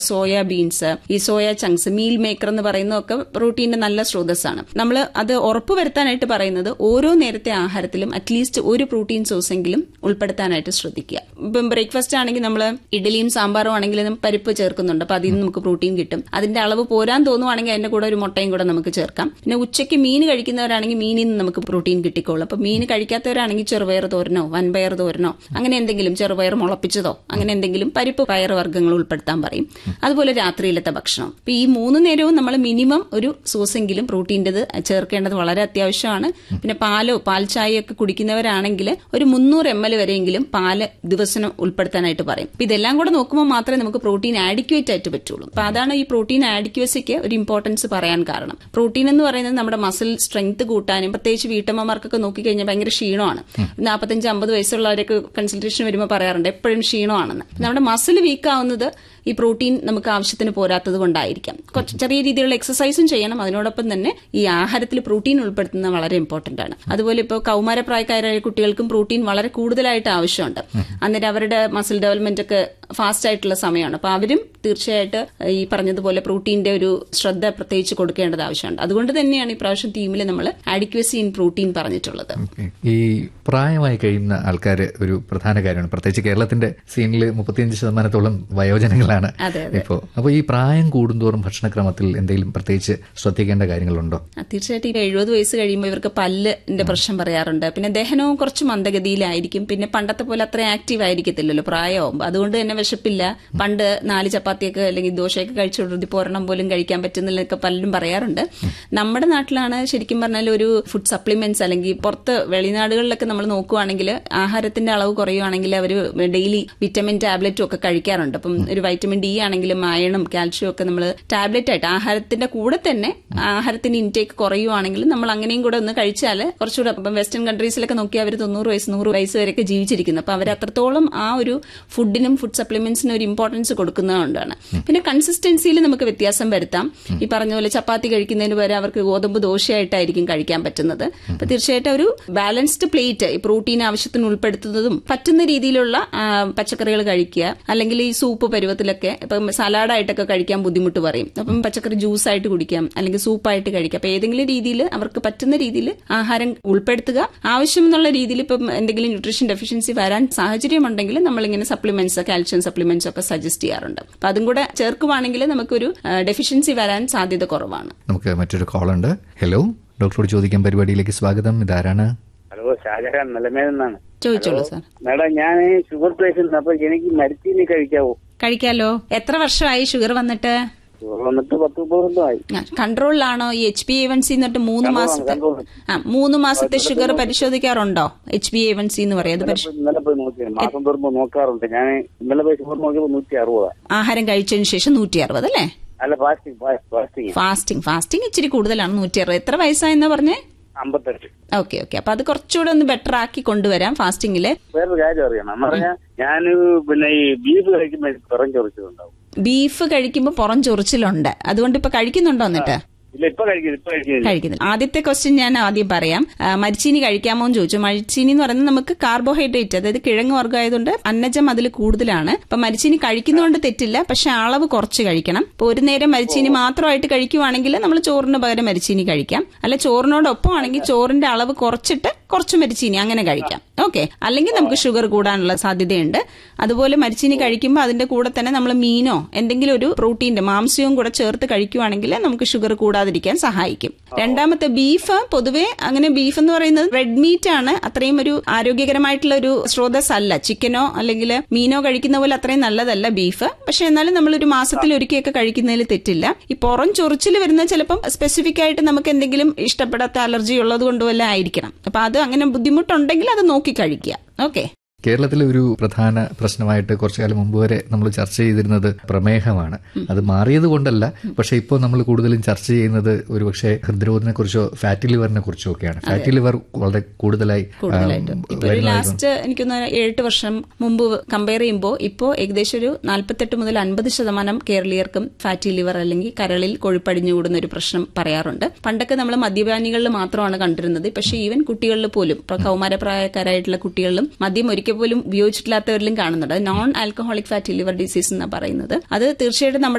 Soya beans ഈ soya chunks meal maker എന്ന് പറയുന്നതൊക്കെ പ്രോട്ടീന്റെ നല്ല സ്രോതസ്സാണ് നമ്മൾ അത് ഉറപ്പുവരുത്താനായിട്ട് പറയുന്നത് ഓരോ നേരത്തെ ആഹാരത്തിലും അറ്റ്ലീസ്റ്റ് ഒരു പ്രോട്ടീൻ സോഴ്സ് എങ്കിലും ഉൾപ്പെടുത്താനായിട്ട് ശ്രദ്ധിക്കുക ഇപ്പം ബ്രേക്ക്ഫാസ്റ്റ് ആണെങ്കിൽ നമ്മൾ ഇഡലിയും സാമ്പാറും ആണെങ്കിലും പരിപ്പ് ചേർക്കുന്നുണ്ട് അപ്പൊ അതിൽ നിന്ന് നമുക്ക് പ്രോട്ടീൻ കിട്ടും അതിന്റെ അളവ് പോരാൻ തോന്നുവാണെങ്കിൽ അതിന്റെ കൂടെ ഒരു മുട്ടയും കൂടെ നമുക്ക് ചേർക്കാം പിന്നെ ഉച്ചയ്ക്ക് മീൻ കഴിക്കുന്നവരാണെങ്കിൽ മീനിൽ നിന്ന് നമുക്ക് പ്രോട്ടീൻ കിട്ടിക്കോളും അപ്പൊ മീൻ കഴിക്കാത്തവരാണെങ്കിൽ ചെറുപയർ തോരനോ വൻപയർ തോരനോ അങ്ങനെ എന്തെങ്കിലും ചെറുപയർ മുളപ്പിച്ചതോ അങ്ങനെ എന്തെങ്കിലും പരിപ്പ് പയർ വർഗ്ഗങ്ങൾ ഉൾപ്പെടുത്താൻ പറയും അതുപോലെ രാത്രിയിലത്തെ ഭക്ഷണം അപ്പൊ ഈ മൂന്ന് നേരവും നമ്മൾ മിനിമം ഒരു സോസെങ്കിലും പ്രോട്ടീൻ്റെത് ചേർക്കേണ്ടത് വളരെ അത്യാവശ്യമാണ് പിന്നെ പാലോ പാൽ ചായയൊക്കെ കുടിക്കുന്നവരാണെങ്കിൽ ഒരു മുന്നൂറ് എം എൽ വരെയെങ്കിലും പാല് ദിവസം ഉൾപ്പെടുത്താനായിട്ട് പറയും അപ്പൊ ഇതെല്ലാം കൂടെ നോക്കുമ്പോൾ മാത്രമേ നമുക്ക് പ്രോട്ടീൻ ആഡിക്വേറ്റ് ആയിട്ട് പറ്റുള്ളൂ അപ്പൊ അതാണ് ഈ പ്രോട്ടീൻ ആഡിക്വസിക്ക് ഒരു ഇമ്പോർട്ടൻസ് പറയാൻ കാരണം പ്രോട്ടീൻ എന്ന് പറയുന്നത് നമ്മുടെ മസിൽ സ്ട്രെങ്ത് കൂട്ടാനും പ്രത്യേകിച്ച് വീട്ടമ്മമാർക്കൊക്കെ നോക്കിക്കഴിഞ്ഞാൽ ഭയങ്കര ക്ഷീണമാണ് നാൽപ്പത്തഞ്ച് അമ്പത് വയസ്സുള്ളവരൊക്കെ കൺസൾട്ടേഷൻ വരുമ്പോൾ പറയാറുണ്ട് എപ്പോഴും ക്ഷീണമാണെന്ന് നമ്മുടെ മസിൽ വീക്ക് ആവുന്നത് ഈ പ്രോട്ടീൻ നമുക്ക് ആവശ്യത്തിന് പോരാത്തത് കൊണ്ടായിരിക്കാം കുറച്ച് ചെറിയ രീതിയിലുള്ള എക്സസൈസും ചെയ്യണം അതിനോടൊപ്പം തന്നെ ഈ ആഹാരത്തിൽ പ്രോട്ടീൻ ഉൾപ്പെടുത്തുന്നത് വളരെ ഇമ്പോർട്ടന്റ് ആണ് അതുപോലെ ഇപ്പോൾ കൗമാരപ്രായക്കാരായ കുട്ടികൾക്കും പ്രോട്ടീൻ വളരെ കൂടുതലായിട്ട് ആവശ്യമുണ്ട് അന്നേരം അവരുടെ മസിൽ ഡെവലപ്മെന്റ് ഒക്കെ ഫാസ്റ്റ് ആയിട്ടുള്ള സമയമാണ് അപ്പൊ അവരും തീർച്ചയായിട്ട് ഈ പറഞ്ഞതുപോലെ പ്രോട്ടീന്റെ ഒരു ശ്രദ്ധ പ്രത്യേകിച്ച് കൊടുക്കേണ്ടത് ആവശ്യമുണ്ട് അതുകൊണ്ട് തന്നെയാണ് ഈ പ്രാവശ്യം ടീമിൽ നമ്മൾ ആഡിക്വസി ഇൻ പ്രോട്ടീൻ പറഞ്ഞിട്ടുള്ളത് ഈ പ്രായമായി കഴിയുന്ന ആൾക്കാർ ഒരു പ്രധാന കാര്യമാണ് പ്രത്യേകിച്ച് കേരളത്തിന്റെ സീനിൽ മുപ്പത്തിയഞ്ച് ശതമാനത്തോളം വയോജനങ്ങളാണ് അതെ, അതെ. ഇപ്പോ അപ്പൊ ഈ പ്രായം കൂടുന്തോറും ഭക്ഷണക്രമത്തിൽ എന്തെങ്കിലും പ്രത്യേകിച്ച് ശ്രദ്ധിക്കേണ്ട കാര്യങ്ങളുണ്ടോ ആ, തീർച്ചയായിട്ടും ഈ എഴുപത് വയസ്സ് കഴിയുമ്പോൾ ഇവർക്ക് പല്ലിന്റെ പ്രശ്നം പറയാറുണ്ട് പിന്നെ ദഹനവും കുറച്ച് മന്ദഗതിയിലായിരിക്കും പിന്നെ പണ്ടത്തെ പോലെ അത്ര ആക്റ്റീവ് ആയിരിക്കത്തില്ലല്ലോ പ്രായമാകുമ്പോൾ അതുകൊണ്ട് തന്നെ വിശപ്പില്ല പണ്ട് നാല് ചപ്പാത്തിയൊക്കെ അല്ലെങ്കിൽ ദോശയൊക്കെ കഴിച്ചുകൊണ്ടിരുത്തി പോരണം പോലും കഴിക്കാൻ പറ്റുന്നില്ലൊക്കെ പലരും പറയാറുണ്ട് നമ്മുടെ നാട്ടിലാണ് ശരിക്കും പറഞ്ഞാൽ ഒരു ഫുഡ് സപ്ലിമെന്റ്സ് അല്ലെങ്കിൽ പുറത്ത് വെളിനാടുകളിലൊക്കെ നമ്മൾ നോക്കുവാണെങ്കിൽ ആഹാരത്തിന്റെ അളവ് കുറയുവാണെങ്കിൽ അവർ ഡെയിലി വിറ്റമിൻ ടാബ്ലറ്റും ഒക്കെ കഴിക്കാറുണ്ട് അപ്പം ഒരു വൈറ്റമിൻ ഡി ആണെങ്കിലും അയണും കാൽഷ്യം ഒക്കെ നമ്മൾ ടാബ്ലറ്റ് ആയിട്ട് ആഹാരത്തിന്റെ കൂടെ തന്നെ ആഹാരത്തിന്റെ ഇൻടേക്ക് കുറയുവാണെങ്കിൽ നമ്മൾ അങ്ങനെയും കൂടെ ഒന്ന് കഴിച്ചാൽ കുറച്ചുകൂടെ ഇപ്പം വെസ്റ്റേൺ കൺട്രീസിലൊക്കെ നോക്കിയാൽ അവർ തൊണ്ണൂറ് വയസ്സ് നൂറ് വയസ്സ് വരെയൊക്കെ ജീവിച്ചിരിക്കുന്നു അപ്പൊ അവർ അത്രത്തോളം ആ ഒരു ഫുഡിനും ഫുഡ് സപ്ലിമെന്റ്സിനും ഒരു ഇമ്പോർട്ടൻസ് കൊടുക്കുന്നതുകൊണ്ടാണ് പിന്നെ കൺസിസ്റ്റൻസിയിൽ നമുക്ക് വ്യത്യാസം വരുത്താം ഈ പറഞ്ഞ പോലെ ചപ്പാത്തി കഴിക്കുന്നതിന് പകരം അവർക്ക് ഗോതമ്പ് ദോശയായിട്ടായിരിക്കും കഴിക്കാൻ പറ്റുന്നത് അപ്പൊ തീർച്ചയായിട്ടും ഒരു ബാലൻസ്ഡ് പ്ലേറ്റ് ഈ പ്രോട്ടീൻ ആവശ്യത്തിന് ഉൾപ്പെടുത്തുന്നതും പറ്റുന്ന രീതിയിലുള്ള ആ, പച്ചക്കറികൾ കഴിക്കുക അല്ലെങ്കിൽ ഈ സൂപ്പ് പരുവത്തിലൊക്കെ ഇപ്പം സലാഡായിട്ടൊക്കെ കഴിക്കാൻ ബുദ്ധിമുട്ട് പറയും അപ്പം പച്ചക്കറി ജ്യൂസ് ആയിട്ട് കുടിക്കാം അല്ലെങ്കിൽ സൂപ്പായിട്ട് കഴിക്കാം അപ്പൊ ഏതെങ്കിലും രീതിയിൽ അവർക്ക് പറ്റുന്ന രീതിയിൽ ആഹാരം ഉൾപ്പെടുത്തുക ആവശ്യം എന്നുള്ള രീതിയിൽ ഇപ്പം എന്തെങ്കിലും ന്യൂട്രീഷൻ ഡെഫിഷ്യൻസി വരാൻ സാഹചര്യമുണ്ടെങ്കിൽ നമ്മളിങ്ങനെ സപ്ലിമെന്റ്സ് കാൽഷ്യം സപ്ലിമെന്റ്സ് ഒക്കെ സജസ്റ്റ് ചെയ്യാറുണ്ട് അപ്പൊ അതും കൂടെ ചേർക്കുവാണെങ്കിൽ നമുക്കൊരു ഡെഫിഷ്യൻസി വരാൻ സാധ്യത കുറവാണ് നമുക്ക് മറ്റൊരു കോളുണ്ട് ഹലോ ഡോക്ടറോട് ചോദിക്കാൻ പരിപാടിയിലേക്ക് സ്വാഗതം ഇതാരാണ് ഹലോ ഷാജഹാൻ നിലമേലെന്നാണ് ചോദിച്ചോളൂ സാർ മേഡം ഞാൻ ഷുഗർ പേഷ്യന്റ് അപ്പൊ എനിക്ക് മരുത്തിനി കഴിക്കാവോ കഴിക്കാലോ എത്ര വർഷമായി ഷുഗർ വന്നിട്ട് ഷുഗർ വന്നിട്ട് പത്ത് മുപ്പത് കൊല്ലമായി കൺട്രോളിലാണോ ഈ H B A one C എന്നിട്ട് മൂന്ന് Control ആണ്, മാസത്തെ control. ആ മൂന്ന് മാസത്തെ ഷുഗർ പരിശോധിക്കാറുണ്ടോ H B A one C എന്ന് പറയും അത് പരിശോ- ഇന്നലെ പോയി നോക്കി മാസം തോറുമ്പോ നോക്കാറുണ്ട് ഞാൻ ഇന്നലെ പോയി ഷുഗർ നോക്കിയപ്പോ നൂറ്റി അറുപതാ ആഹാരം കഴിച്ചതിന് ശേഷം നൂറ്റി അറുപത് അല്ലേ അല്ല ഫാസ്റ്റിംഗ് ഫാസ്റ്റിംഗ് ഫാസ്റ്റിംഗ് ഫാസ്റ്റിംഗ് ഇച്ചിരി കൂടുതലാണ് നൂറ്റി അറുപത് എത്ര വയസ്സായെന്നാ പറഞ്ഞേ അമ്പത്തെട്ട് ഓക്കെ ഓക്കെ അപ്പൊ അത് കുറച്ചുകൂടെ ഒന്ന് ബെറ്റർ ആക്കി കൊണ്ടുവരാം ഫാസ്റ്റിംഗില് വേറൊരു കാര്യം അറിയണം എന്ന് പറഞ്ഞാൽ ഞാൻ പിന്നെ ഈ ബീഫ് കഴിക്കുമ്പോ എനിക്ക് പിറം ചൊറിച്ചതുണ്ടാവും ബീഫ് കഴിക്കുമ്പോൾ പുറം ചൊറിച്ചിലുണ്ട് അതുകൊണ്ട് ഇപ്പൊ കഴിക്കുന്നുണ്ടോ എന്നിട്ട് ഇല്ല ഇപ്പൊ കഴിക്കുന്നു ഇപ്പൊ കഴിക്കുന്നില്ല കഴിക്കുന്നില്ല ആദ്യത്തെ ക്വസ്റ്റ്യൻ ഞാൻ ആദ്യം പറയാം ആ, മരിച്ചീനി കഴിക്കാമോ എന്ന് ചോദിച്ചു മരിച്ചീനി എന്ന് പറയുന്നത് നമുക്ക് കാർബോഹൈഡ്രേറ്റ് അതായത് കിഴങ്ങ് വർഗ്ഗമായതുകൊണ്ട് അന്നജം അതിൽ കൂടുതലാണ് അപ്പൊ മരിച്ചീനി കഴിക്കുന്നതുകൊണ്ട് തെറ്റില്ല പക്ഷെ അളവ് കുറച്ച് കഴിക്കണം ഇപ്പൊ ഒരു നേരം മരിച്ചീനി മാത്രമായിട്ട് കഴിക്കുവാണെങ്കിൽ നമ്മൾ ചോറിന് പകരം മരിച്ചീനി കഴിക്കാം അല്ല ചോറിനോടൊപ്പം ആണെങ്കിൽ ചോറിന്റെ അളവ് കുറച്ചിട്ട് കുറച്ച് മരിച്ചീനി അങ്ങനെ കഴിക്കാം ഓക്കെ അല്ലെങ്കിൽ നമുക്ക് ഷുഗർ കൂടാനുള്ള സാധ്യതയുണ്ട് അതുപോലെ മരിച്ചീനി കഴിക്കുമ്പോൾ അതിന്റെ കൂടെ തന്നെ നമ്മൾ മീനോ എന്തെങ്കിലും ഒരു പ്രോട്ടീന്റെ മാംസ്യവും കൂടെ ചേർത്ത് കഴിക്കുവാണെങ്കിൽ നമുക്ക് ഷുഗർ കൂടാതിരിക്കാൻ സഹായിക്കും രണ്ടാമത്തെ ബീഫ് പൊതുവേ അങ്ങനെ ബീഫ് എന്ന് പറയുന്നത് റെഡ് മീറ്റ് ആണ് അത്രയും ഒരു ആരോഗ്യകരമായിട്ടുള്ള ഒരു സ്രോതസ് അല്ല ചിക്കനോ അല്ലെങ്കിൽ മീനോ കഴിക്കുന്ന പോലെ അത്രയും നല്ലതല്ല ബീഫ് പക്ഷെ എന്നാലും നമ്മൾ ഒരു മാസത്തിൽ ഒരിക്കലൊക്കെ കഴിക്കുന്നതിൽ തെറ്റില്ല ഈ പുറം ചൊറിച്ചിൽ വരുന്ന ചിലപ്പം സ്പെസിഫിക് ആയിട്ട് നമുക്ക് എന്തെങ്കിലും ഇഷ്ടപ്പെടാത്ത അലർജി ഉള്ളത് കൊണ്ട് വല്ല ആയിരിക്കണം അപ്പൊ അത് അങ്ങനെ ബുദ്ധിമുട്ടുണ്ടെങ്കിൽ അത് നോക്കി കഴിക്കുക ഓക്കെ കേരളത്തിലെ ഒരു പ്രധാന പ്രശ്നമായിട്ട് കുറച്ചു കാലം മുമ്പ് വരെ നമ്മൾ ചർച്ച ചെയ്തിരുന്നത് പ്രമേഹമാണ് അത് മാറിയത് കൊണ്ടല്ല പക്ഷെ ഇപ്പോൾ നമ്മൾ കൂടുതലും ചർച്ച ചെയ്യുന്നത് ഒരുപക്ഷെ ഹൃദ്രോഗത്തിനെ കുറിച്ചോ ഫാറ്റി ലിവറിനെ കുറിച്ചോ ഒക്കെയാണ് ഫാറ്റി ലിവർ വളരെ കൂടുതലായി കൂടുതലായിട്ട് ആം, ഇപ്പൊ ഒരു വരുന്നതായി ലാസ്റ്റ് എനിക്കൊന്ന് ഏഴെട്ട് വർഷം മുമ്പ് കമ്പയർ ചെയ്യുമ്പോൾ ഇപ്പോൾ ഏകദേശം ഒരു നാൽപ്പത്തെട്ട് മുതൽ അൻപത് ശതമാനം കേരളീയർക്കും ഫാറ്റി ലിവർ അല്ലെങ്കിൽ കരളിൽ കൊഴുപ്പടിഞ്ഞു കൂടുന്ന ഒരു പ്രശ്നം പറയാറുണ്ട് പണ്ടൊക്കെ നമ്മൾ മദ്യപാനികളിൽ മാത്രമാണ് കണ്ടിരുന്നത് പക്ഷേ ഈവൻ കുട്ടികളിൽ പോലും ഇപ്പൊ കൗമാരപ്രായക്കാരായിട്ടുള്ള കുട്ടികളിലും മദ്യം ഒരിക്കൽ ഒരിക്കൽ പോലും ഉപയോഗിച്ചിട്ടില്ലാത്തവരിലും കാണുന്നുണ്ട് non alcoholic fatty liver disease എന്നാണ് പറയുന്നത് അത് തീർച്ചയായിട്ടും നമ്മുടെ